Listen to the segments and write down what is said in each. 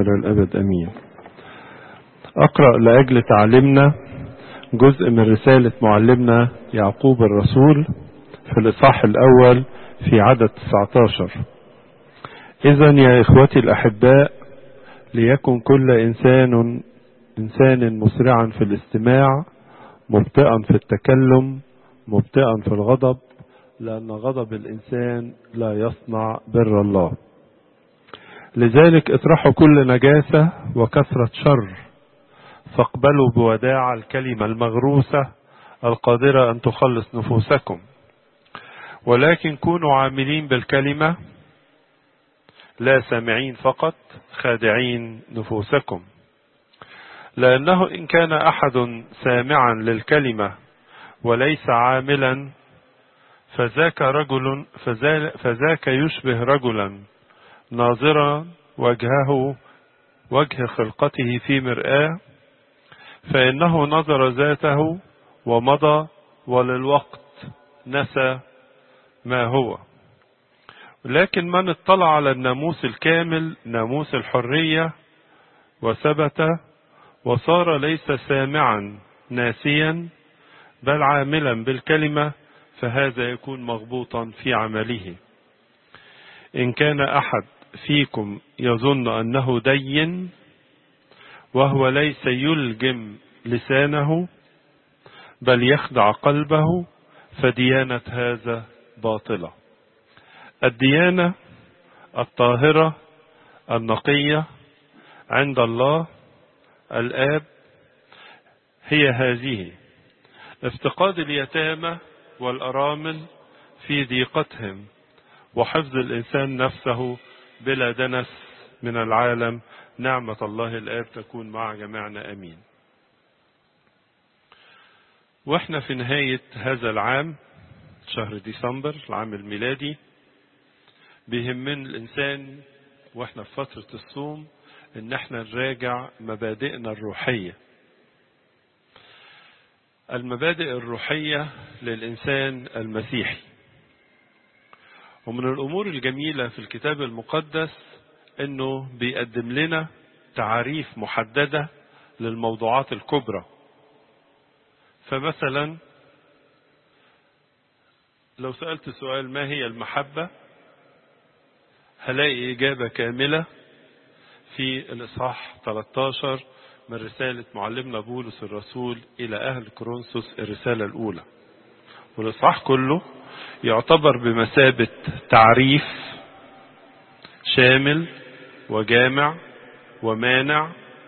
إلى الأبد أمين أقرأ لأجل تعليمنا جزء من رسالة معلمنا يعقوب الرسول في الإصحاح الأول في عدد 19 إذا يا إخوتي الأحباء ليكن كل إنسان إنسان مسرعا في الاستماع مبطئا في التكلم مبطئا في الغضب لأن غضب الإنسان لا يصنع بر الله لذلك اطرحوا كل نجاسة وكثرة شر فاقبلوا بوداع الكلمة المغروسة القادرة أن تخلص نفوسكم ولكن كونوا عاملين بالكلمة لا سامعين فقط خادعين نفوسكم لأنه إن كان أحد سامعا للكلمة وليس عاملا فذاك رجل فذاك يشبه رجلا ناظرا وجهه وجه خلقته في مرآة فإنه نظر ذاته ومضى وللوقت نسى ما هو لكن من اطلع على الناموس الكامل ناموس الحرية وثبت وصار ليس سامعا ناسيا بل عاملا بالكلمة فهذا يكون مغبوطا في عمله إن كان أحد فيكم يظن أنه دين وهو ليس يلجم لسانه بل يخدع قلبه فديانة هذا باطلة الديانة الطاهرة النقية عند الله الآب هي هذه افتقاد اليتامى والأرامل في ضيقتهم وحفظ الإنسان نفسه بلا دنس من العالم نعمة الله الآب تكون مع جميعنا أمين واحنا في نهاية هذا العام شهر ديسمبر العام الميلادي بيهمنا الإنسان واحنا في فترة الصوم ان احنا نراجع مبادئنا الروحية المبادئ الروحية للإنسان المسيحي ومن الأمور الجميلة في الكتاب المقدس أنه بيقدم لنا تعاريف محددة للموضوعات الكبرى فمثلا لو سألت سؤال ما هي المحبة هلاقي إجابة كاملة في الإصحاح 13 من رسالة معلمنا بولس الرسول إلى أهل كورنثوس الرسالة الأولى والإصحاح كله يعتبر بمثابة تعريف شامل وجامع ومانع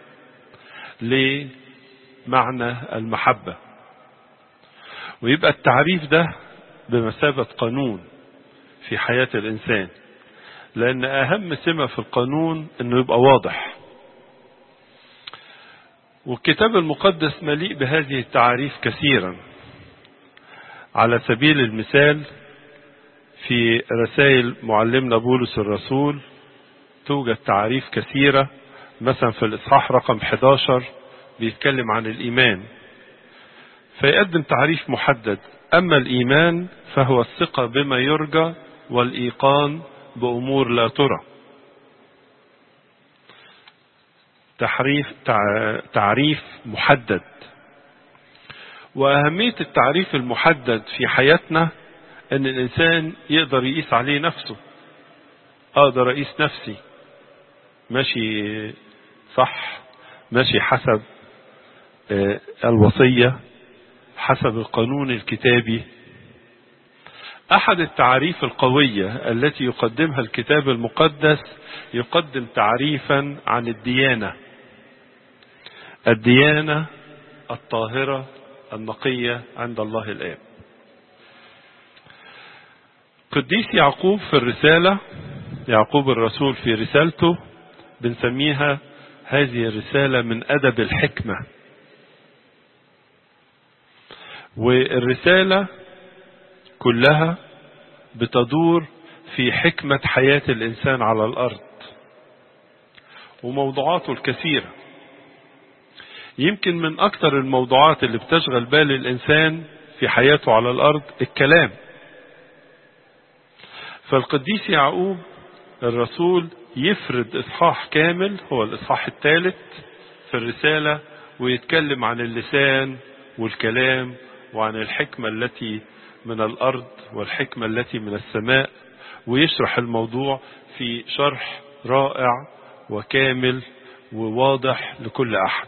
لمعنى المحبة ويبقى التعريف ده بمثابة قانون في حياة الإنسان لأن أهم سمة في القانون أنه يبقى واضح والكتاب المقدس مليء بهذه التعاريف كثيرا على سبيل المثال في رسائل معلمنا بولس الرسول توجد تعاريف كثيرة مثلا في الإصحاح رقم 11 بيتكلم عن الإيمان فيقدم تعريف محدد أما الإيمان فهو الثقة بما يرجى والإيقان بأمور لا ترى تحريف تعريف محدد وأهمية التعريف المحدد في حياتنا أن الإنسان يقدر يقيس عليه نفسه أقدر أقيس نفسي ماشي صح ماشي حسب الوصية حسب القانون الكتابي أحد التعريف القوية التي يقدمها الكتاب المقدس يقدم تعريفا عن الديانة الديانة الطاهرة النقية عند الله الآب قديس يعقوب في الرسالة يعقوب الرسول في رسالته بنسميها هذه الرسالة من أدب الحكمة والرسالة كلها بتدور في حكمة حياة الإنسان على الأرض وموضوعاته الكثيرة يمكن من أكثر الموضوعات اللي بتشغل بال الإنسان في حياته على الأرض الكلام فالقديس يعقوب الرسول يفرد إصحاح كامل هو الإصحاح الثالث في الرسالة ويتكلم عن اللسان والكلام وعن الحكمة التي من الأرض والحكمة التي من السماء ويشرح الموضوع في شرح رائع وكامل وواضح لكل أحد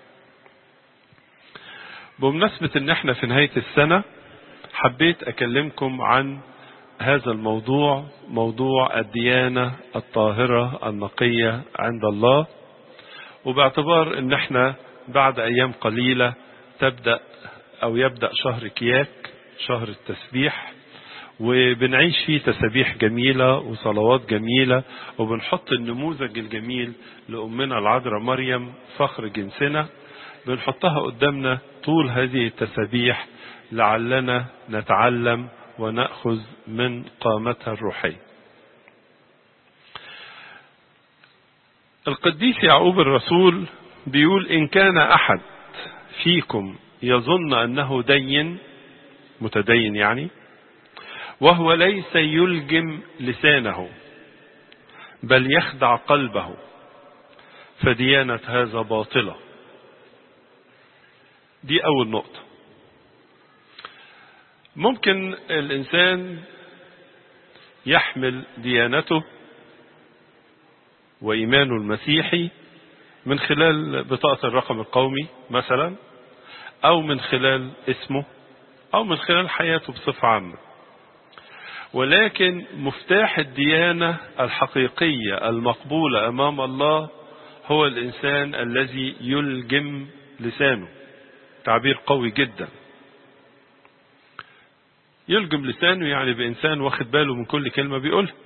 بمناسبة ان احنا في نهاية السنة حبيت اكلمكم عن هذا الموضوع موضوع الديانة الطاهرة النقية عند الله وباعتبار ان احنا بعد ايام قليلة تبدأ او يبدأ شهر كياك شهر التسبيح وبنعيش فيه تسابيح جميلة وصلوات جميلة وبنحط النموذج الجميل لأمنا العذراء مريم فخر جنسنا بنحطها قدامنا طول هذه التسابيح لعلنا نتعلم ونأخذ من قامتها الروحية القديس يعقوب الرسول بيقول إن كان أحد فيكم يظن أنه دين متدين يعني وهو ليس يلجم لسانه بل يخدع قلبه فديانة هذا باطلة دي أول نقطة ممكن الإنسان يحمل ديانته وإيمانه المسيحي من خلال بطاقة الرقم القومي مثلا أو من خلال اسمه أو من خلال حياته بصفة عامة ولكن مفتاح الديانة الحقيقية المقبولة أمام الله هو الإنسان الذي يلجم لسانه تعبير قوي جدا يلجم لسانه يعني بإنسان واخد باله من كل كلمة بيقولها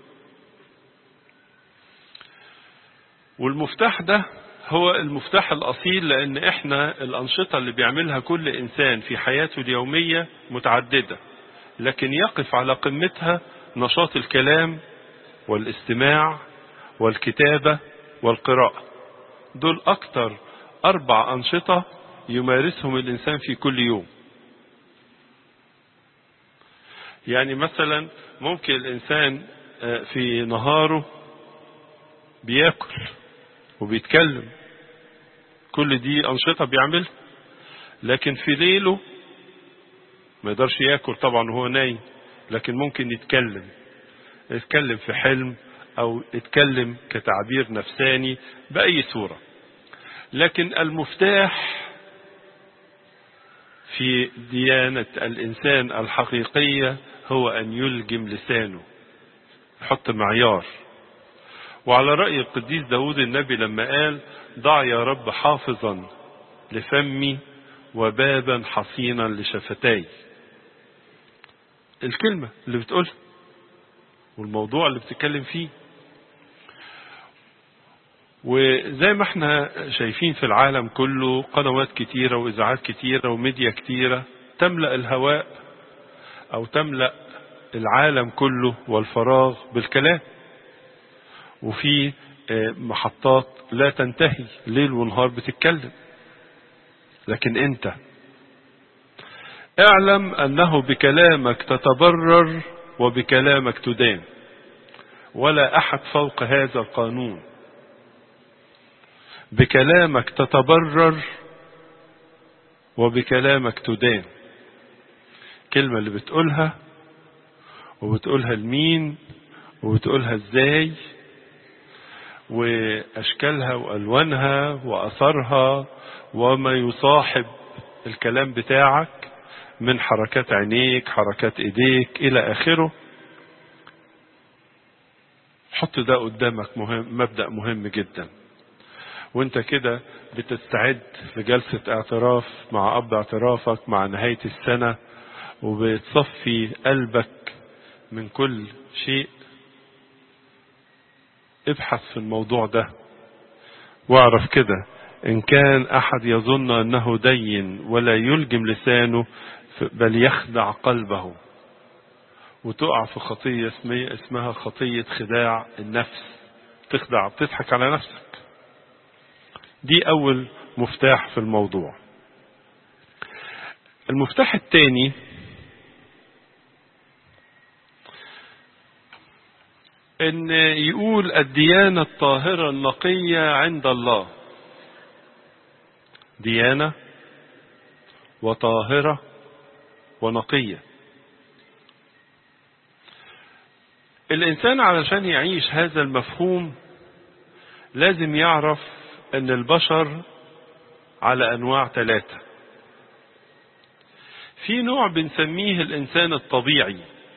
والمفتاح ده هو المفتاح الأصيل لأن إحنا الأنشطة اللي بيعملها كل إنسان في حياته اليومية متعددة لكن يقف على قمتها نشاط الكلام والاستماع والكتابة والقراءة دول أكتر أربع أنشطة يمارسهم الإنسان في كل يوم يعني مثلا ممكن الإنسان في نهاره بياكل وبيتكلم كل دي أنشطة بيعملها لكن في ليله ما يقدرش ياكل طبعا وهو نايم لكن ممكن يتكلم يتكلم في حلم او يتكلم كتعبير نفساني بأي صورة لكن المفتاح في ديانة الإنسان الحقيقية هو أن يلجم لسانه يحط معيار وعلى رأي القديس داود النبي لما قال ضع يا رب حافظا لفمي وبابا حصينا لشفتاي الكلمة اللي بتقولها والموضوع اللي بتتكلم فيه وزي ما احنا شايفين في العالم كله قنوات كتيرة وإذاعات كتيرة وميديا كتيرة تملأ الهواء أو تملأ العالم كله والفراغ بالكلام وفي محطات لا تنتهي ليل ونهار بتتكلم لكن انت اعلم انه بكلامك تتبرر وبكلامك تدان ولا احد فوق هذا القانون بكلامك تتبرر وبكلامك تدان كلمة اللي بتقولها وبتقولها لمين وبتقولها ازاي واشكالها والوانها واثرها وما يصاحب الكلام بتاعك من حركات عينيك حركات ايديك الى اخره حط ده قدامك مهم مبدأ مهم جدا وانت كده بتستعد لجلسة اعتراف مع اب اعترافك مع نهاية السنة وبتصفي قلبك من كل شيء ابحث في الموضوع ده واعرف كده ان كان احد يظن انه دين ولا يلجم لسانه بل يخدع قلبه وتقع في خطية اسمها خطية خداع النفس تخدع بتضحك على نفسك دي اول مفتاح في الموضوع المفتاح الثاني ان يقول الديانة الطاهرة النقية عند الله ديانة وطاهرة ونقية الإنسان علشان يعيش هذا المفهوم لازم يعرف أن البشر على أنواع ثلاثة في نوع بنسميه الإنسان الطبيعي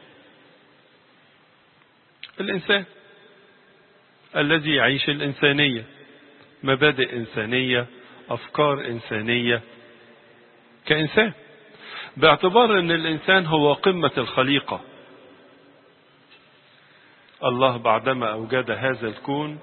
الإنسان الذي يعيش الإنسانية مبادئ إنسانية أفكار إنسانية كإنسان باعتبار أن الإنسان هو قمة الخليقة الله بعدما أوجد هذا الكون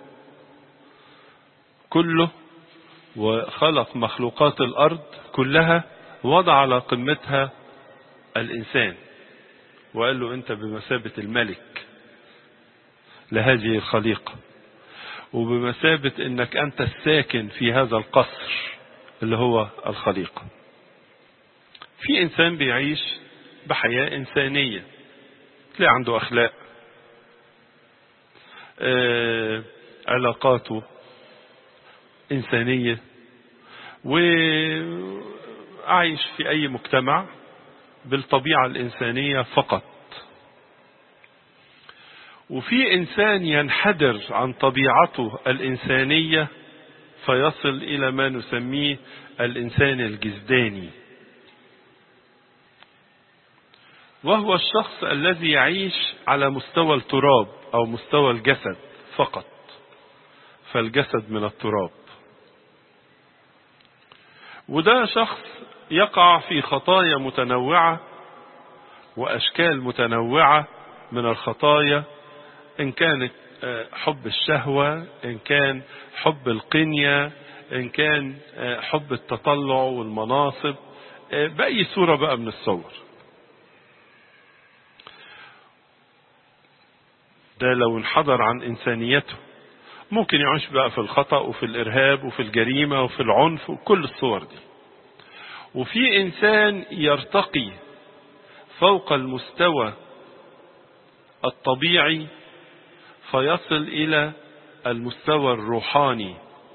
كله وخلق مخلوقات الأرض كلها وضع على قمتها الإنسان وقال له أنت بمثابة الملك لهذه الخليقة وبمثابة أنك أنت الساكن في هذا القصر اللي هو الخليقة في إنسان بيعيش بحياة إنسانية تلاقي عنده أخلاق آه علاقاته إنسانية وعايش في أي مجتمع بالطبيعة الإنسانية فقط وفي إنسان ينحدر عن طبيعته الإنسانية فيصل إلى ما نسميه الإنسان الجزداني وهو الشخص الذي يعيش على مستوى التراب أو مستوى الجسد فقط فالجسد من التراب وده شخص يقع في خطايا متنوعة وأشكال متنوعة من الخطايا إن كانت حب الشهوة إن كان حب القنية إن كان حب التطلع والمناصب بأي صورة بقى من الصور ده لو انحدر عن إنسانيته ممكن يعيش بقى في الخطأ وفي الإرهاب وفي الجريمة وفي العنف وكل الصور دي وفي إنسان يرتقي فوق المستوى الطبيعي فيصل إلى المستوى الروحاني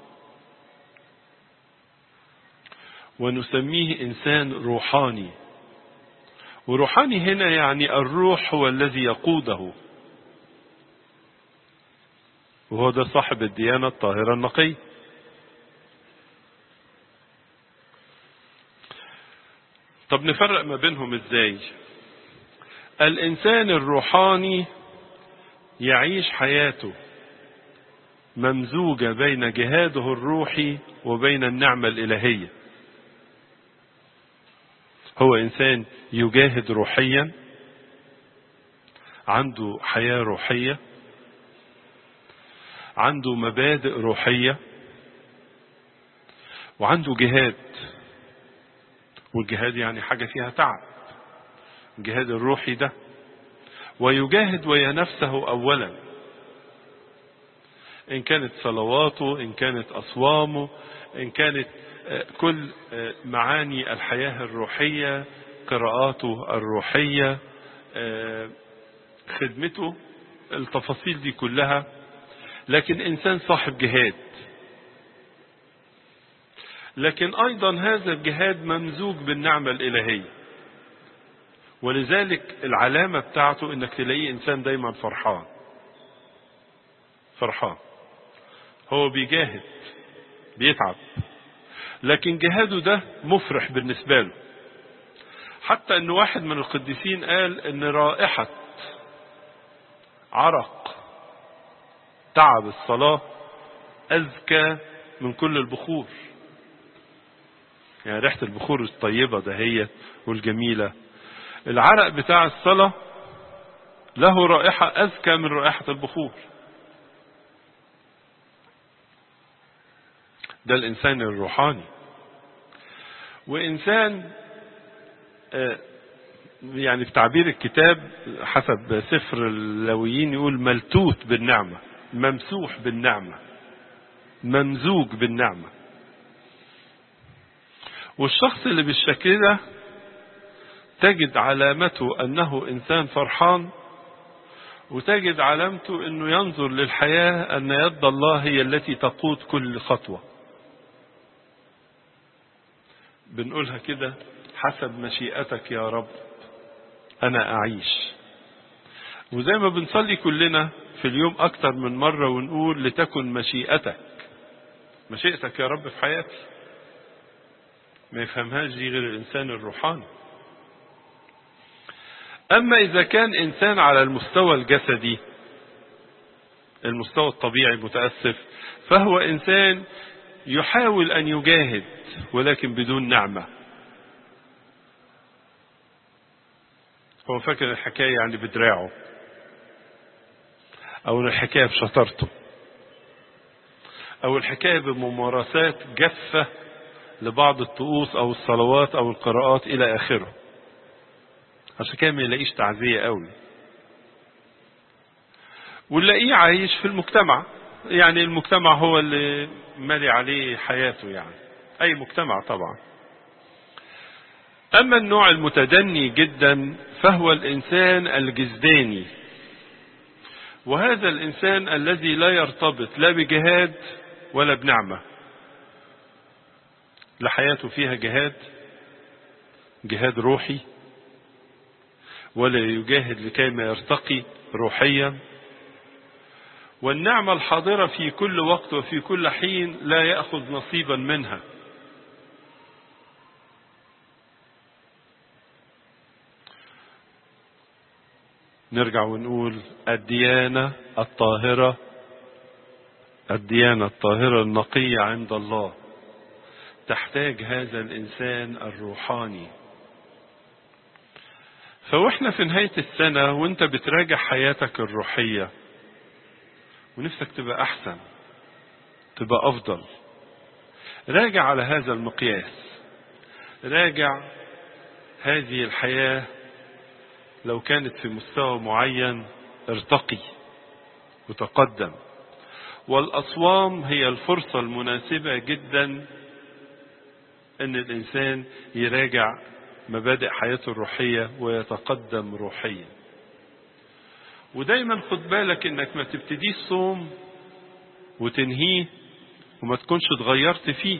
ونسميه إنسان روحاني وروحاني هنا يعني الروح هو الذي يقوده وهو ده صاحب الديانة الطاهرة النقية طب نفرق ما بينهم ازاي الانسان الروحاني يعيش حياته ممزوجة بين جهاده الروحي وبين النعمة الإلهية هو إنسان يجاهد روحيا عنده حياة روحية عنده مبادئ روحية وعنده جهاد والجهاد يعني حاجة فيها تعب الجهاد الروحي ده ويجاهد ويا نفسه أولا إن كانت صلواته إن كانت أصوامه إن كانت كل معاني الحياة الروحية قراءاته الروحية خدمته التفاصيل دي كلها لكن إنسان صاحب جهاد لكن أيضا هذا الجهاد ممزوج بالنعمة الإلهية ولذلك العلامة بتاعته انك تلاقيه انسان دايما فرحان فرحان هو بيجاهد بيتعب لكن جهاده ده مفرح بالنسبة له حتى ان واحد من القديسين قال ان رائحة عرق تعب الصلاة أذكى من كل البخور يعني ريحة البخور الطيبة دهية والجميلة العرق بتاع الصلاة له رائحة أذكى من رائحة البخور ده الإنسان الروحاني وإنسان يعني في تعبير الكتاب حسب سفر اللويين يقول ملتوت بالنعمة ممسوح بالنعمة ممزوج بالنعمة والشخص اللي بالشكل ده تجد علامته أنه إنسان فرحان وتجد علامته انه ينظر للحياة ان يد الله هي التي تقود كل خطوة بنقولها كده حسب مشيئتك يا رب انا اعيش وزي ما بنصلي كلنا في اليوم اكتر من مرة ونقول لتكن مشيئتك مشيئتك يا رب في حياتي ما يفهمهاش دي غير الانسان الروحاني اما اذا كان انسان على المستوى الجسدي المستوى الطبيعي متأسف فهو انسان يحاول ان يجاهد ولكن بدون نعمة هو فاكر الحكاية يعني بدراعه او الحكاية بشطارته او الحكاية بممارسات جافة لبعض الطقوس او الصلوات او القراءات الى اخره عشان كده ما يلاقيش تعزية قوي ونلاقيه عايش في المجتمع يعني المجتمع هو اللي مالي عليه حياته يعني اي مجتمع طبعا اما النوع المتدني جدا فهو الانسان الجزداني وهذا الانسان الذي لا يرتبط لا بجهاد ولا بنعمة لا حياته فيها جهاد جهاد روحي ولا يجاهد لكي ما يرتقي روحيا والنعمة الحاضرة في كل وقت وفي كل حين لا يأخذ نصيبا منها نرجع ونقول الديانة الطاهرة الديانة الطاهرة النقية عند الله تحتاج هذا الإنسان الروحاني فواحنا في نهاية السنة وانت بتراجع حياتك الروحية ونفسك تبقى أحسن تبقى أفضل راجع على هذا المقياس راجع هذه الحياة لو كانت في مستوى معين ارتقي وتقدم والأصوام هي الفرصة المناسبة جدا ان الانسان يراجع مبادئ حياته الروحية ويتقدم روحيا ودايما خد بالك انك ما تبتديش صوم وتنهيه وما تكونش اتغيرت فيه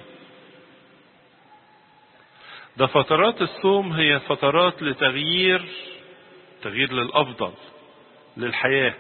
ده فترات الصوم هي فترات لتغيير تغيير للأفضل للحياة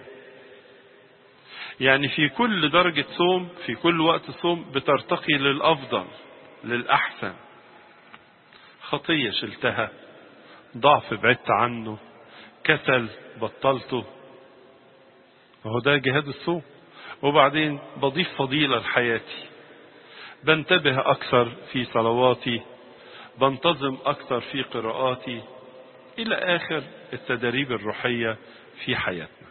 يعني في كل درجة صوم في كل وقت صوم بترتقي للأفضل للأحسن خطية شلتها ضعف بعدت عنه كسل بطلته وهو ده جهاد الصوم وبعدين بضيف فضيلة لحياتي بنتبه أكثر في صلواتي بنتظم أكثر في قراءاتي إلى آخر التدريب الروحية في حياتنا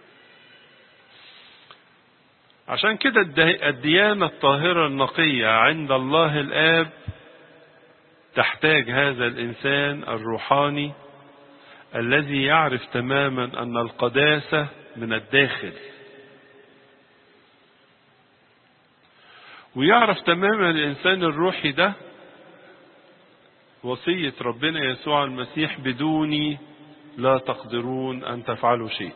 عشان كده الديانة الطاهرة النقية عند الله الآب تحتاج هذا الإنسان الروحاني الذي يعرف تماما أن القداسة من الداخل ويعرف تماما الإنسان الروحي ده وصية ربنا يسوع المسيح بدوني لا تقدرون أن تفعلوا شيء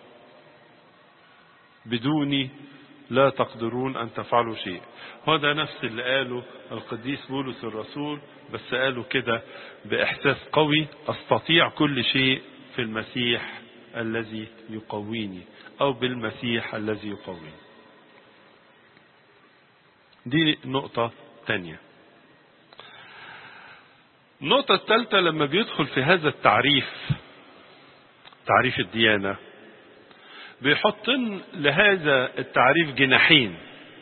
بدوني لا تقدرون أن تفعلوا شيء هذا نفس اللي قاله القديس بولس الرسول بس قاله كده بإحساس قوي أستطيع كل شيء في المسيح الذي يقويني أو بالمسيح الذي يقويني دي نقطة تانية النقطة الثالثة لما بيدخل في هذا التعريف تعريف الديانة بيحط لهذا التعريف جناحين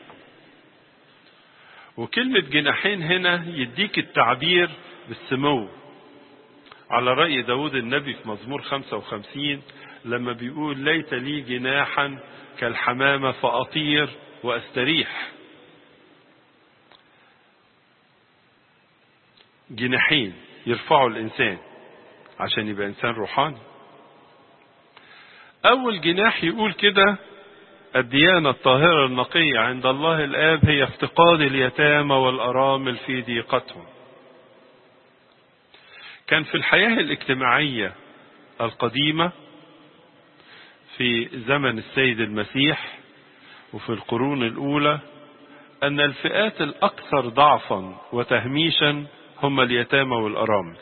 وكلمة جناحين هنا يديك التعبير بالسمو على رأي داود النبي في مزمور 55 لما بيقول ليت لي جناحا كالحمامة فأطير وأستريح جناحين يرفعوا الإنسان عشان يبقى إنسان روحاني أول جناح يقول كده الديانة الطاهرة النقية عند الله الآب هي افتقاد اليتامى والأرامل في ضيقتهم كان في الحياة الاجتماعية القديمة في زمن السيد المسيح وفي القرون الأولى أن الفئات الأكثر ضعفا وتهميشا هم اليتامى والأرامل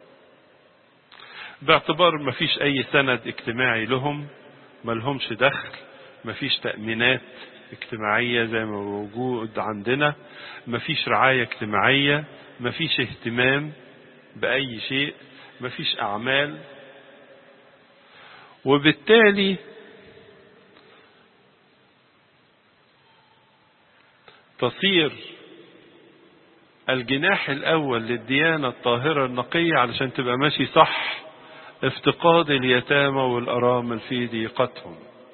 باعتبار ما فيش أي سند اجتماعي لهم ما لهمش دخل ما فيش تأمينات اجتماعية زي ما موجود عندنا ما فيش رعاية اجتماعية ما فيش اهتمام بأي شيء ما فيش أعمال وبالتالي تصير الجناح الأول للديانة الطاهرة النقية علشان تبقى ماشي صح افتقاد اليتامى والأرامل في ضيقتهم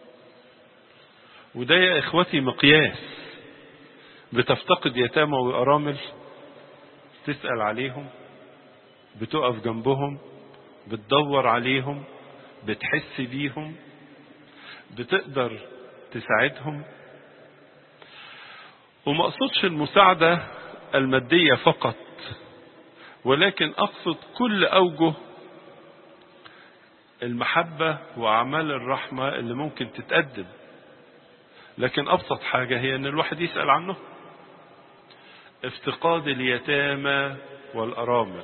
وده يا إخوتي مقياس بتفتقد يتامى وأرامل تسأل عليهم بتقف جنبهم بتدور عليهم بتحس بيهم بتقدر تساعدهم وما اقصدش المساعدة المادية فقط ولكن اقصد كل اوجه المحبة واعمال الرحمة اللي ممكن تتقدم لكن ابسط حاجة هي ان الواحد يسأل عنه افتقاد اليتامى والارامل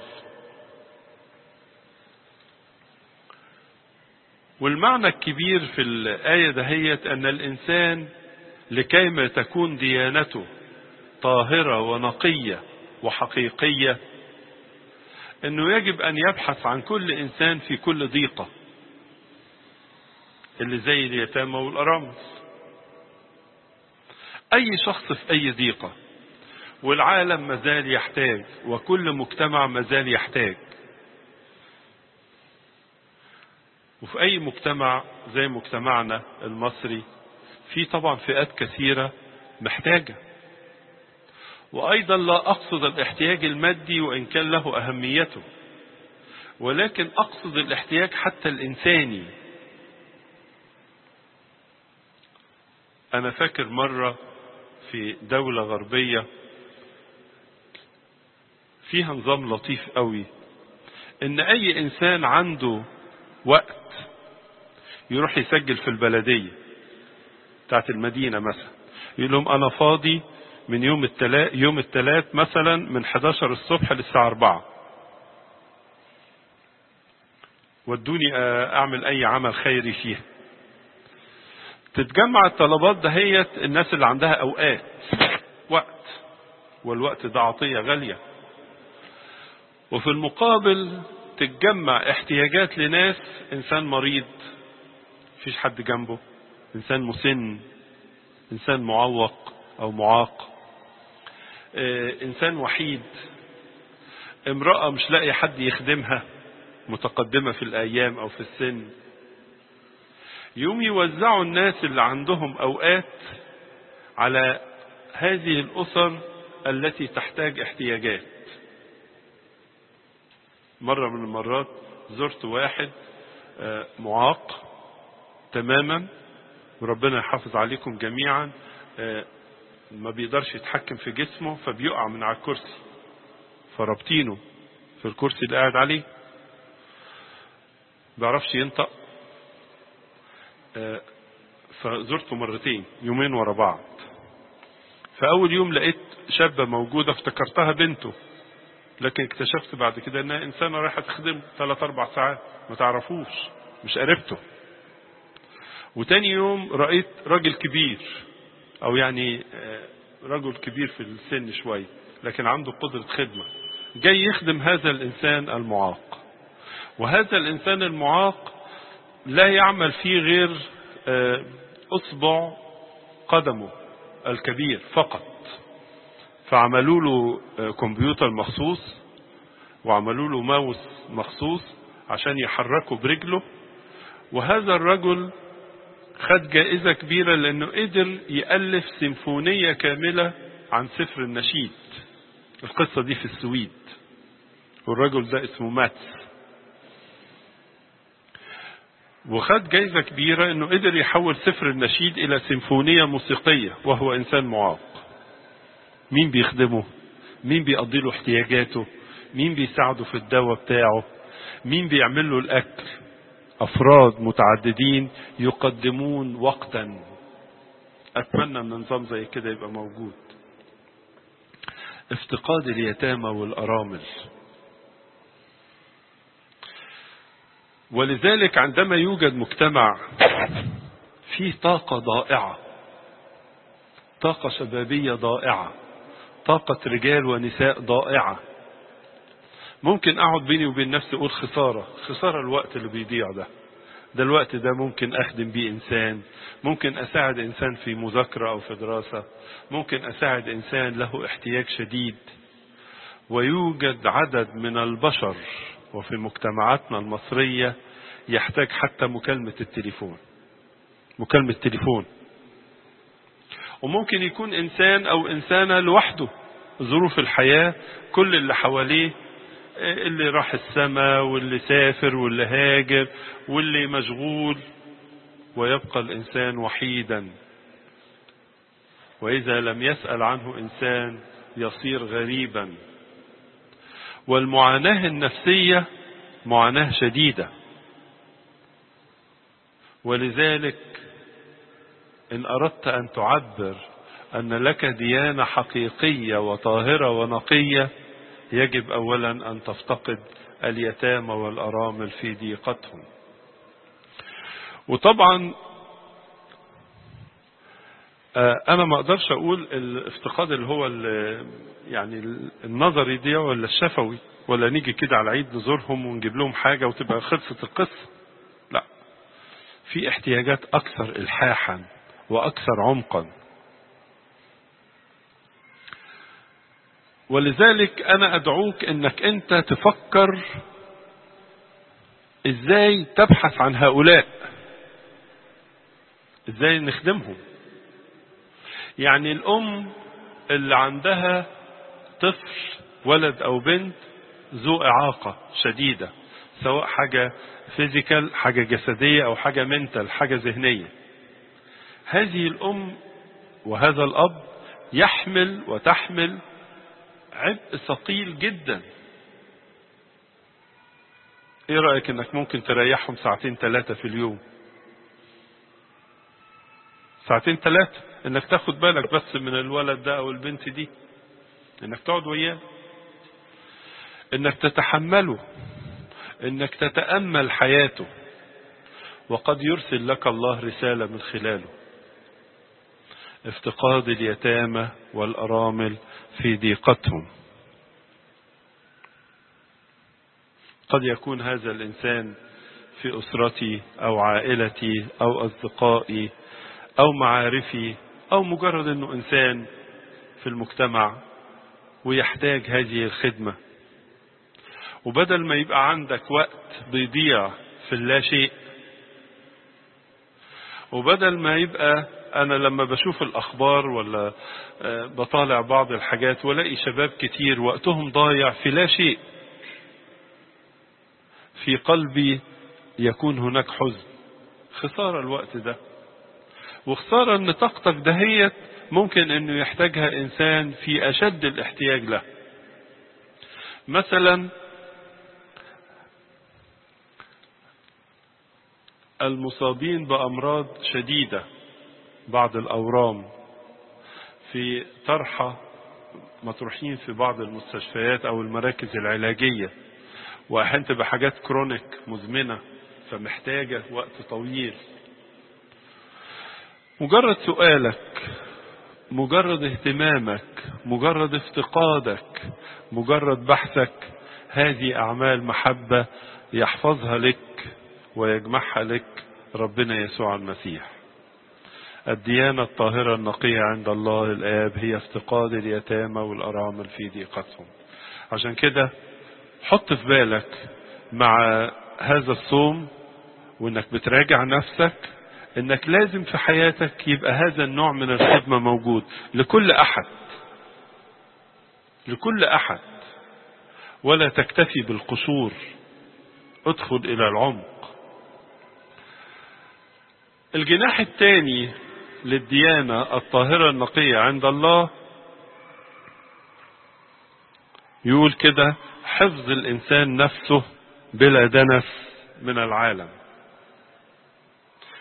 والمعنى الكبير في الآية دهيت أن الإنسان لكيما تكون ديانته طاهرة ونقية وحقيقية أنه يجب أن يبحث عن كل إنسان في كل ضيقة اللي زي اليتامى والأرامل أي شخص في أي ضيقة والعالم مازال يحتاج وكل مجتمع مازال يحتاج وفي أي مجتمع زي مجتمعنا المصري في طبعا فئات كثيرة محتاجة وأيضا لا أقصد الاحتياج المادي وإن كان له أهميته ولكن أقصد الاحتياج حتى الإنساني أنا فاكر مرة في دولة غربية فيها نظام لطيف قوي إن أي إنسان عنده وقت يروح يسجل في البلدية بتاعت المدينة مثلا يقول لهم أنا فاضي من يوم التلات يوم التلات مثلا من 11 الصبح للساعة 4 ودوني أعمل أي عمل خيري فيها تتجمع الطلبات دهيت الناس اللي عندها أوقات وقت والوقت ده عطية غالية وفي المقابل تتجمع احتياجات لناس إنسان مريض مفيش حد جنبه إنسان مسن إنسان معوق أو معاق إنسان وحيد امرأة مش لاقي حد يخدمها متقدمة في الأيام أو في السن يوم يوزعوا الناس اللي عندهم أوقات على هذه الأسر التي تحتاج احتياجات مرة من المرات زرت واحد معاق تماما وربنا يحافظ عليكم جميعا ما بيقدرش يتحكم في جسمه فبيقع من على الكرسي فرابطينه في الكرسي اللي قاعد عليه بيعرفش ينطق فزرته مرتين يومين ورا بعض فأول يوم لقيت شابة موجودة افتكرتها بنته لكن اكتشفت بعد كده انها انسانة رايحة تخدم ثلاث اربع ساعات ما تعرفوش مش قريبته وتاني يوم رأيت راجل كبير او يعني رجل كبير في السن شوية لكن عنده قدرة خدمة جاي يخدم هذا الانسان المعاق وهذا الانسان المعاق لا يعمل فيه غير اصبع قدمه الكبير فقط فعملوا له كمبيوتر مخصوص وعملوا له ماوس مخصوص عشان يحركه برجله وهذا الرجل خد جائزة كبيرة لأنه قدر يألف سيمفونية كاملة عن سفر النشيد القصة دي في السويد والرجل ده اسمه ماتس وخد جائزة كبيرة انه قدر يحول سفر النشيد الى سيمفونية موسيقية وهو انسان معاق مين بيخدمه مين بيقضي له احتياجاته مين بيساعده في الدواء بتاعه مين بيعمل له الاكل أفراد متعددين يقدمون وقتا أتمنى أن نظام زي كده يبقى موجود افتقاد اليتامى والأرامل ولذلك عندما يوجد مجتمع فيه طاقة ضائعة طاقة شبابية ضائعة طاقة رجال ونساء ضائعة ممكن اقعد بيني وبين نفسي اقول خسارة خسارة الوقت اللي بيضيع ده ده الوقت ده ممكن اخدم بيه انسان ممكن اساعد انسان في مذاكرة او في دراسة ممكن اساعد انسان له احتياج شديد ويوجد عدد من البشر وفي مجتمعاتنا المصرية يحتاج حتى مكالمة التليفون مكالمة تليفون وممكن يكون انسان او انسانة لوحده ظروف الحياة كل اللي حواليه اللي راح السماء واللي سافر واللي هاجر واللي مشغول ويبقى الإنسان وحيدا وإذا لم يسأل عنه إنسان يصير غريبا والمعاناة النفسية معاناة شديدة ولذلك إن أردت أن تعبر أن لك ديانة حقيقية وطاهرة ونقية يجب اولا ان تفتقد اليتامى والارامل في ضيقتهم وطبعا انا ما اقدرش اقول الافتقاد اللي هو يعني النظري دي ولا الشفوي ولا نيجي كده على العيد نزورهم ونجيب لهم حاجه وتبقى خلصت القصه لا في احتياجات اكثر الحاحا واكثر عمقا ولذلك انا ادعوك انك انت تفكر ازاي تبحث عن هؤلاء ازاي نخدمهم يعني الام اللي عندها طفل ولد او بنت ذو اعاقة شديدة سواء حاجة فيزيكال حاجة جسدية او حاجة منتال حاجة ذهنية هذه الام وهذا الاب يحمل وتحمل عبء ثقيل جدا ايه رأيك انك ممكن تريحهم ساعتين ثلاثة في اليوم ساعتين ثلاثة انك تاخد بالك بس من الولد ده او البنت دي انك تقعد وياه انك تتحمله انك تتأمل حياته وقد يرسل لك الله رسالة من خلاله افتقاد اليتامى والأرامل في ضيقتهم قد يكون هذا الإنسان في أسرتي أو عائلتي أو أصدقائي أو معارفي أو مجرد أنه إنسان في المجتمع ويحتاج هذه الخدمة وبدل ما يبقى عندك وقت بيضيع في اللا شيء وبدل ما يبقى انا لما بشوف الاخبار ولا بطالع بعض الحاجات والاقي شباب كتير وقتهم ضايع في لا شيء في قلبي يكون هناك حزن خسارة الوقت ده وخسارة ان طاقتك دهيت ممكن انه يحتاجها انسان في اشد الاحتياج له مثلا المصابين بامراض شديده بعض الأورام في طرحة مطروحين في بعض المستشفيات أو المراكز العلاجية وأحيانا تبقى حاجات كرونيك مزمنة فمحتاجة وقت طويل مجرد سؤالك مجرد اهتمامك مجرد افتقادك مجرد بحثك هذه أعمال محبة يحفظها لك ويجمعها لك ربنا يسوع المسيح الديانة الطاهرة النقية عند الله الآب هي افتقاد اليتامى والأرامل في ضيقتهم عشان كده حط في بالك مع هذا الصوم وانك بتراجع نفسك انك لازم في حياتك يبقى هذا النوع من الخدمة موجود لكل احد لكل احد ولا تكتفي بالقصور ادخل الى العمق الجناح الثاني للديانة الطاهرة النقية عند الله يقول كده حفظ الإنسان نفسه بلا دنس من العالم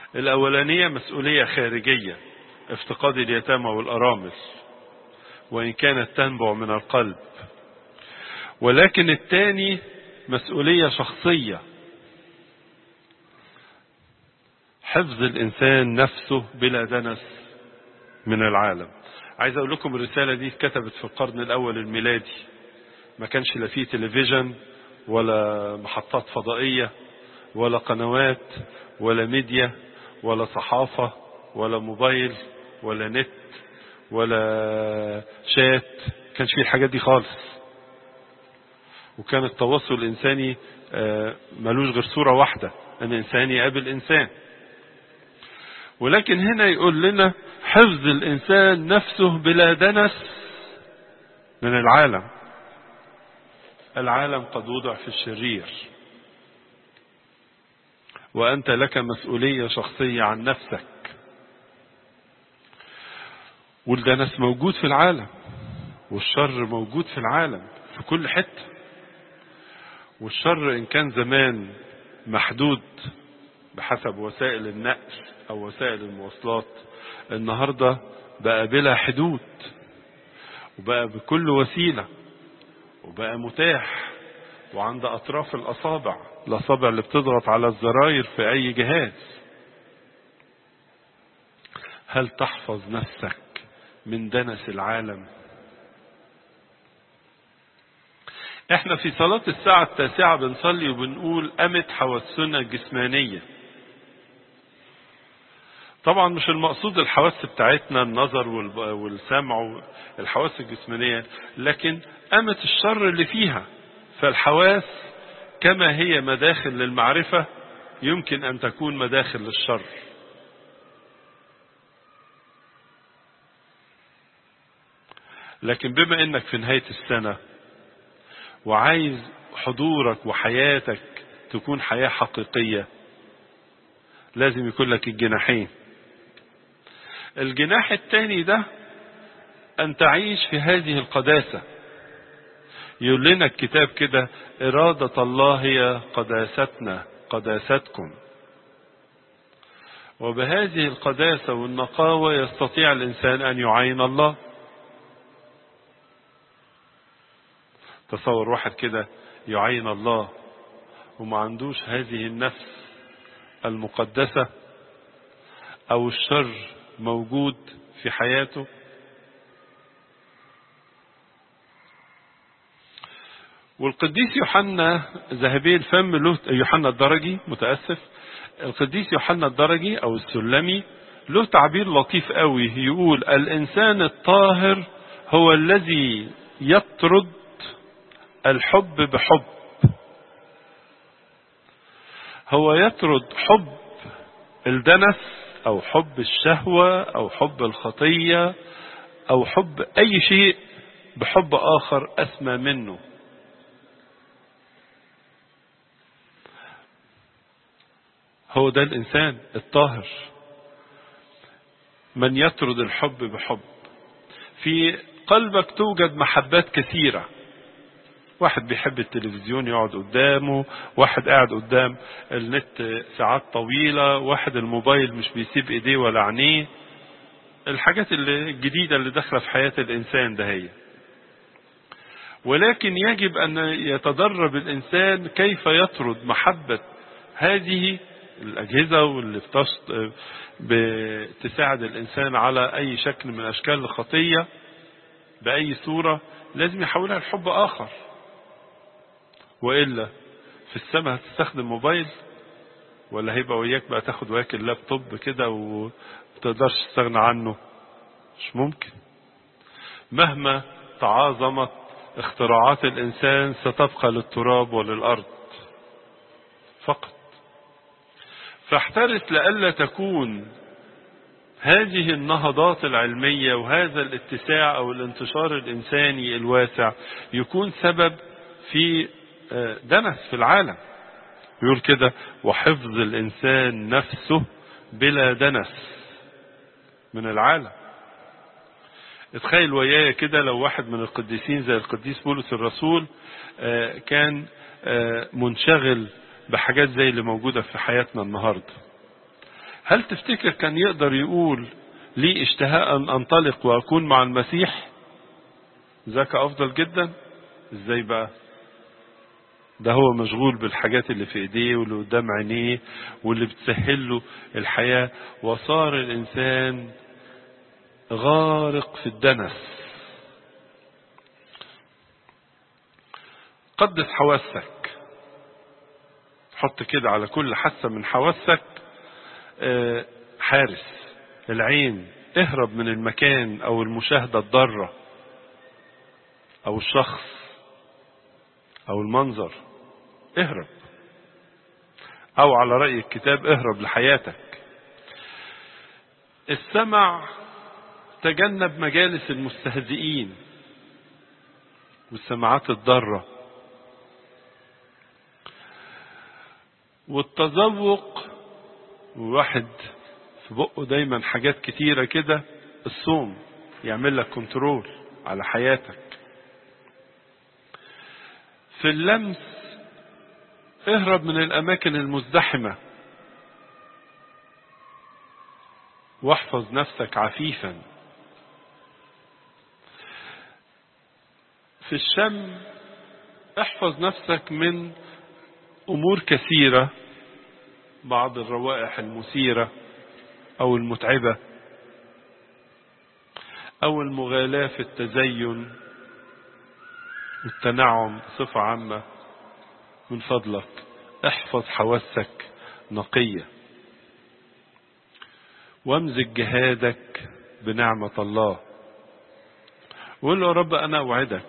الأولانية مسؤولية خارجية افتقاد اليتامى والأرامل وإن كانت تنبع من القلب ولكن الثاني مسؤولية شخصية حفظ الإنسان نفسه بلا دنس من العالم عايز أقول لكم الرسالة دي اتكتبت في القرن الأول الميلادي ما كانش لا فيه تلفزيون ولا محطات فضائية ولا قنوات ولا ميديا ولا صحافة ولا موبايل ولا نت ولا شات كانش فيه الحاجات دي خالص وكان التواصل الإنساني ملوش غير صورة واحدة أن إنسان يقابل إنسان ولكن هنا يقول لنا حفظ الإنسان نفسه بلا دنس من العالم العالم قد وضع في الشرير وأنت لك مسؤولية شخصية عن نفسك والدنس موجود في العالم والشر موجود في العالم في كل حتة والشر إن كان زمان محدود بحسب وسائل النقل أو وسائل المواصلات النهاردة بقى بلا حدود وبقى بكل وسيلة وبقى متاح وعند أطراف الأصابع الأصابع اللي بتضغط على الزراير في أي جهاز هل تحفظ نفسك من دنس العالم احنا في صلاة الساعة التاسعة بنصلي وبنقول أمت حواسنا الجسمانية طبعا مش المقصود الحواس بتاعتنا النظر والسمع الحواس الجسمانية لكن قامت الشر اللي فيها فالحواس كما هي مداخل للمعرفة يمكن أن تكون مداخل للشر لكن بما انك في نهاية السنة وعايز حضورك وحياتك تكون حياة حقيقية لازم يكون لك الجناحين الجناح الثاني ده أن تعيش في هذه القداسة يقول لنا الكتاب كده إرادة الله هي قداستنا قداستكم وبهذه القداسة والنقاوة يستطيع الإنسان أن يعين الله تصور واحد كده يعين الله وما عندوش هذه النفس المقدسة أو الشر موجود في حياته والقديس يوحنا ذهبي الفم له يوحنا الدرجي متأسف القديس يوحنا الدرجي أو السلمي له تعبير لطيف قوي يقول الإنسان الطاهر هو الذي يطرد الحب بحب هو يطرد حب الدنس او حب الشهوة او حب الخطية او حب اي شيء بحب اخر اسمى منه هو ده الانسان الطاهر من يطرد الحب بحب في قلبك توجد محبات كثيره واحد بيحب التلفزيون يقعد قدامه واحد قاعد قدام النت ساعات طويلة واحد الموبايل مش بيسيب ايديه ولا عينيه الحاجات اللي الجديدة اللي داخلة في حياة الإنسان ده هي ولكن يجب أن يتدرب الإنسان كيف يطرد محبة هذه الأجهزة واللي بتساعد الإنسان على أي شكل من أشكال الخطية بأي صورة لازم يحولها لحب آخر وإلا في السماء هتستخدم موبايل ولا هيبقى وياك بقى تاخد وياك اللابتوب كده ومتقدرش تستغنى عنه مش ممكن مهما تعاظمت اختراعات الإنسان ستبقى للتراب وللأرض فقط فاحترس لئلا تكون هذه النهضات العلمية وهذا الاتساع أو الانتشار الإنساني الواسع يكون سبب في دنس في العالم يقول كده وحفظ الإنسان نفسه بلا دنس من العالم اتخيل ويايا كده لو واحد من القديسين زي القديس بولس الرسول كان منشغل بحاجات زي اللي موجودة في حياتنا النهاردة هل تفتكر كان يقدر يقول لي اشتهاء أن أنطلق وأكون مع المسيح ذاك أفضل جدا إزاي بقى ده هو مشغول بالحاجات اللي في ايديه واللي قدام عينيه واللي بتسهل له الحياة وصار الإنسان غارق في الدنس قدس حواسك حط كده على كل حاسة من حواسك حارس العين اهرب من المكان او المشاهدة الضارة او الشخص او المنظر اهرب او على رأي الكتاب اهرب لحياتك السمع تجنب مجالس المستهزئين والسماعات الضارة والتذوق وواحد في بقه دايما حاجات كتيرة كده الصوم يعمل لك كنترول على حياتك في اللمس اهرب من الأماكن المزدحمة واحفظ نفسك عفيفا في الشم احفظ نفسك من أمور كثيرة بعض الروائح المثيرة أو المتعبة أو المغالاة في التزين والتنعم بصفة عامة من فضلك احفظ حواسك نقية وامزج جهادك بنعمة الله وقول له يا رب أنا أوعدك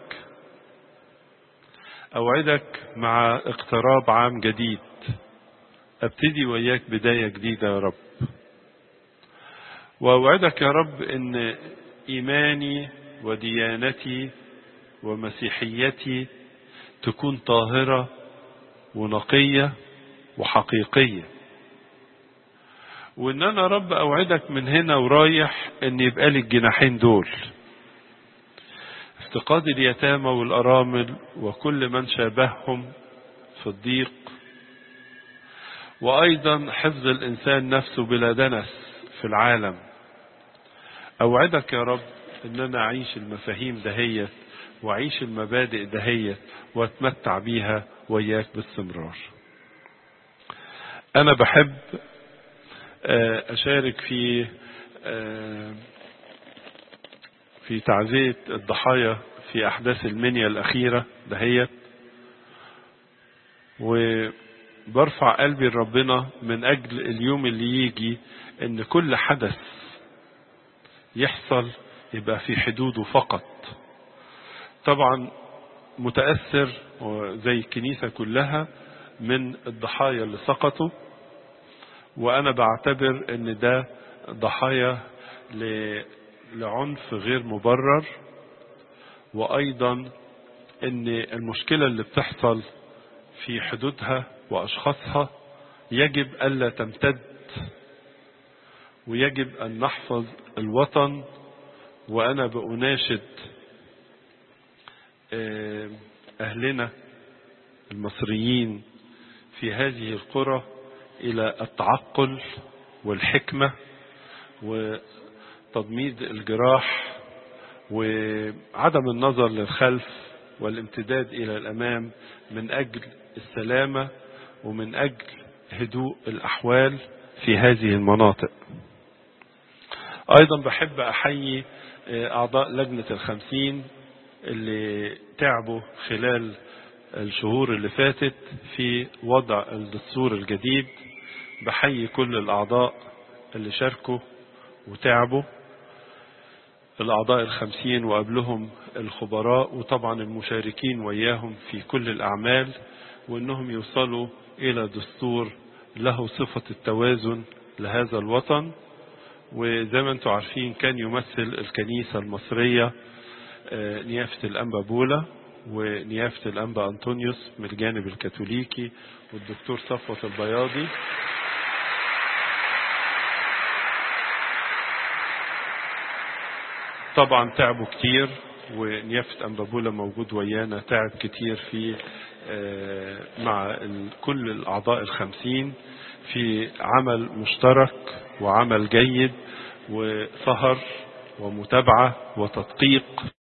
أوعدك مع اقتراب عام جديد ابتدي وياك بداية جديدة يا رب وأوعدك يا رب أن إيماني وديانتي ومسيحيتي تكون طاهرة ونقية وحقيقية وان انا رب اوعدك من هنا ورايح ان يبقى لي الجناحين دول افتقاد اليتامى والارامل وكل من شابههم في الضيق وايضا حفظ الانسان نفسه بلا دنس في العالم اوعدك يا رب ان انا اعيش المفاهيم دهيت واعيش المبادئ دهيت واتمتع بيها وياك باستمرار انا بحب اشارك في في تعزية الضحايا في احداث المنيا الاخيرة دهيت وبرفع قلبي لربنا من اجل اليوم اللي يجي ان كل حدث يحصل يبقى في حدوده فقط طبعا متأثر زي الكنيسة كلها من الضحايا اللي سقطوا وأنا بعتبر أن ده ضحايا لعنف غير مبرر وأيضا أن المشكلة اللي بتحصل في حدودها وأشخاصها يجب ألا تمتد ويجب أن نحفظ الوطن وأنا بأناشد أهلنا المصريين في هذه القرى إلى التعقل والحكمة وتضميد الجراح وعدم النظر للخلف والامتداد إلى الأمام من أجل السلامة ومن أجل هدوء الأحوال في هذه المناطق أيضا بحب أحيي أعضاء لجنة الخمسين اللي تعبوا خلال الشهور اللي فاتت في وضع الدستور الجديد بحيي كل الأعضاء اللي شاركوا وتعبوا الأعضاء الخمسين وقبلهم الخبراء وطبعا المشاركين وياهم في كل الأعمال وأنهم يوصلوا إلى دستور له صفة التوازن لهذا الوطن وزي ما انتم عارفين كان يمثل الكنيسة المصرية نيافة الأنبا بولا ونيافة الأنبا أنطونيوس من الجانب الكاثوليكي والدكتور صفوة البياضي طبعا تعبوا كتير ونيافة أنبابولا موجود ويانا تعب كتير في مع كل الأعضاء الخمسين في عمل مشترك وعمل جيد وسهر ومتابعة وتدقيق